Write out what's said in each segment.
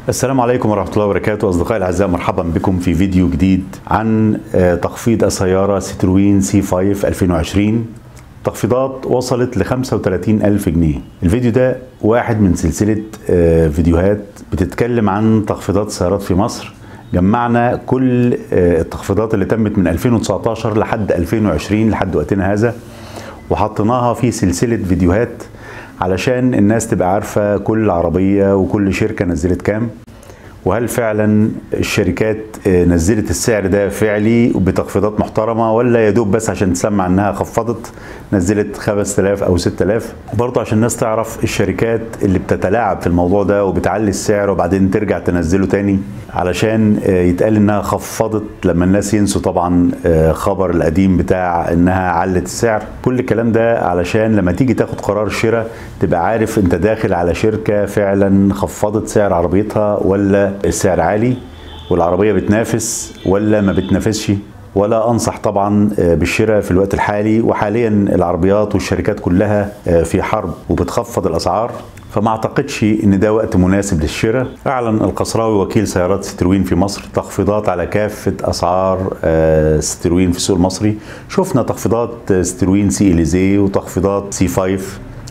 السلام عليكم ورحمة الله وبركاته أصدقائي الأعزاء مرحبا بكم في فيديو جديد عن آه، تخفيض السيارة ستروين سي 5 2020 تخفيضات وصلت ل 35 ألف جنيه الفيديو ده واحد من سلسلة آه، فيديوهات بتتكلم عن تخفيضات السيارات في مصر جمعنا كل آه، التخفيضات اللي تمت من 2019 لحد 2020 لحد وقتنا هذا وحطيناها في سلسلة فيديوهات علشان الناس تبقى عارفة كل عربية وكل شركة نزلت كام وهل فعلا الشركات آه، نزلت السعر ده فعلي وبتخفيضات محترمه ولا يا دوب بس عشان تسمع انها خفضت نزلت 5000 او 6000 برضه عشان الناس تعرف الشركات اللي بتتلاعب في الموضوع ده وبتعلي السعر وبعدين ترجع تنزله تاني علشان آه، يتقال انها خفضت لما الناس ينسوا طبعا آه، خبر القديم بتاع انها علت السعر كل الكلام ده علشان لما تيجي تاخد قرار شراء تبقى عارف انت داخل على شركه فعلا خفضت سعر عربيتها ولا السعر عالي والعربيه بتنافس ولا ما بتنافسش ولا انصح طبعا آه، بالشراء في الوقت الحالي وحاليا العربيات والشركات كلها آه، في حرب وبتخفض الاسعار فما اعتقدش ان ده وقت مناسب للشراء اعلن القصراوي وكيل سيارات ستروين في مصر تخفيضات على كافه اسعار آه، ستروين في السوق المصري شفنا تخفيضات آه، ستروين سي اليزي وتخفيضات سي 5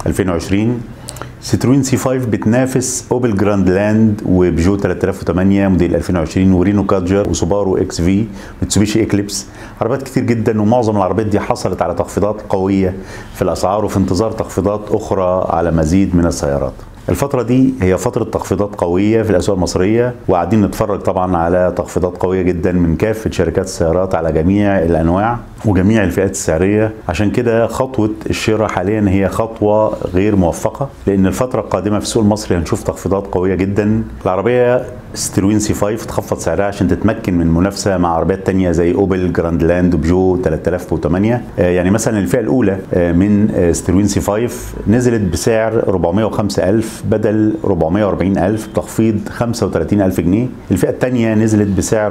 2020 ستروين سي 5 بتنافس اوبل جراند لاند وبيجو 3008 موديل 2020 ورينو كادجر وسوبارو اكس في متسوبيشي اكليبس عربيات كتير جدا ومعظم العربيات دي حصلت على تخفيضات قويه في الاسعار وفي انتظار تخفيضات اخرى على مزيد من السيارات الفترة دي هي فترة تخفيضات قوية في الأسواق المصرية وقاعدين نتفرج طبعا على تخفيضات قوية جدا من كافة شركات السيارات على جميع الأنواع وجميع الفئات السعرية عشان كده خطوة الشراء حاليا هي خطوة غير موفقة لأن الفترة القادمة في السوق المصري هنشوف تخفيضات قوية جدا العربية ستروين سي 5 تخفض سعرها عشان تتمكن من المنافسة مع عربيات تانية زي أوبل جراند لاند وبيجو 3008 آه، يعني مثلا الفئة الأولى آه، من آه، ستروين سي 5 نزلت بسعر 405000 بدل 440000 بتخفيض 35000 جنيه الفئة الثانية نزلت بسعر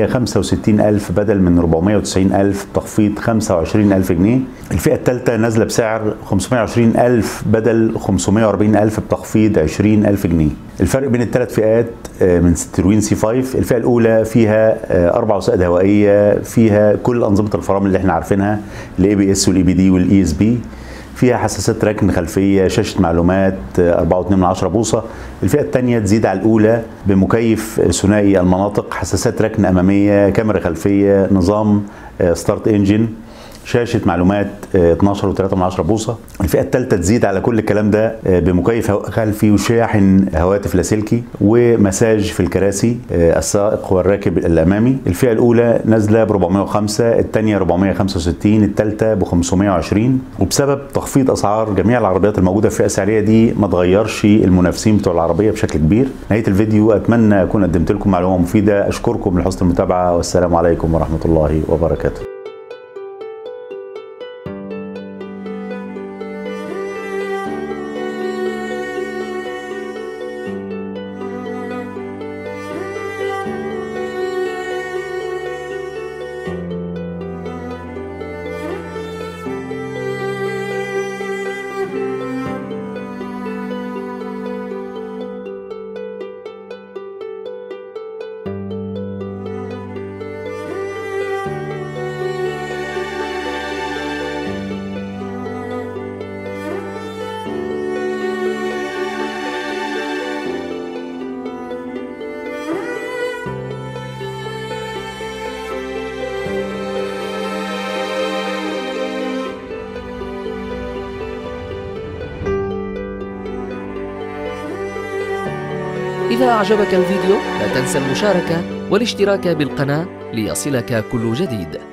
465000 بدل من 490000 بتخفيض 25000 جنيه الفئة الثالثة نازلة بسعر 520000 بدل 540000 بتخفيض 20000 جنيه الفرق بين الثلاث فئات آه، من ستروين سي 5 الفئة الأولى فيها آه، أربع وسائد هوائية فيها كل أنظمة الفرامل اللي احنا عارفينها الاي بي اس والاي بي دي والاي اس بي فيها حساسات ركن خلفيه شاشه معلومات آه، 4.2 بوصه الفئه الثانيه تزيد على الاولى بمكيف ثنائي المناطق حساسات ركن اماميه كاميرا خلفيه نظام آه، ستارت انجن شاشة معلومات آه، 12.3 بوصة الفئة الثالثة تزيد على كل الكلام ده آه، بمكيف هو- خلفي وشاحن هواتف لاسلكي ومساج في الكراسي آه، السائق والراكب الأمامي الفئة الأولى نازلة ب 405 الثانية 465 الثالثة ب 520 وبسبب تخفيض أسعار جميع العربيات الموجودة في الفئة السعرية دي ما تغيرش المنافسين بتوع العربية بشكل كبير نهاية الفيديو أتمنى أكون قدمت لكم معلومة مفيدة أشكركم لحسن المتابعة والسلام عليكم ورحمة الله وبركاته إذا أعجبك الفيديو لا تنسى المشاركة والاشتراك بالقناة ليصلك كل جديد